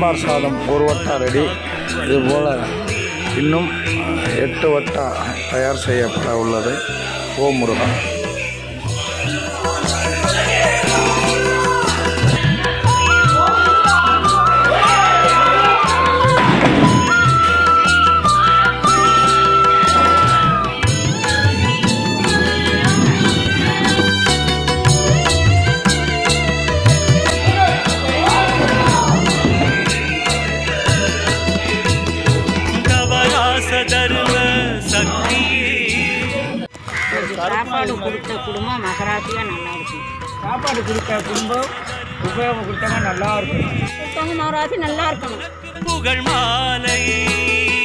சாம்பார் சாதம் ஒரு வட்டா ரெடி இதுபோல் இன்னும் எட்டு வட்டா தயார் செய்யப்பட உள்ளது ஓ முருகா கவராச தர்ம சக்தியே சாப்பாடு கொடுத்த குடும்பம் மகராசியாக நல்லா இருக்கும் சாப்பாடு கொடுத்த குடும்பம் உபயோகம் கொடுத்தவங்க நல்லா இருக்கும் கொடுத்தவங்க மகராசி நல்லா இருக்கணும் புகழ் மாலை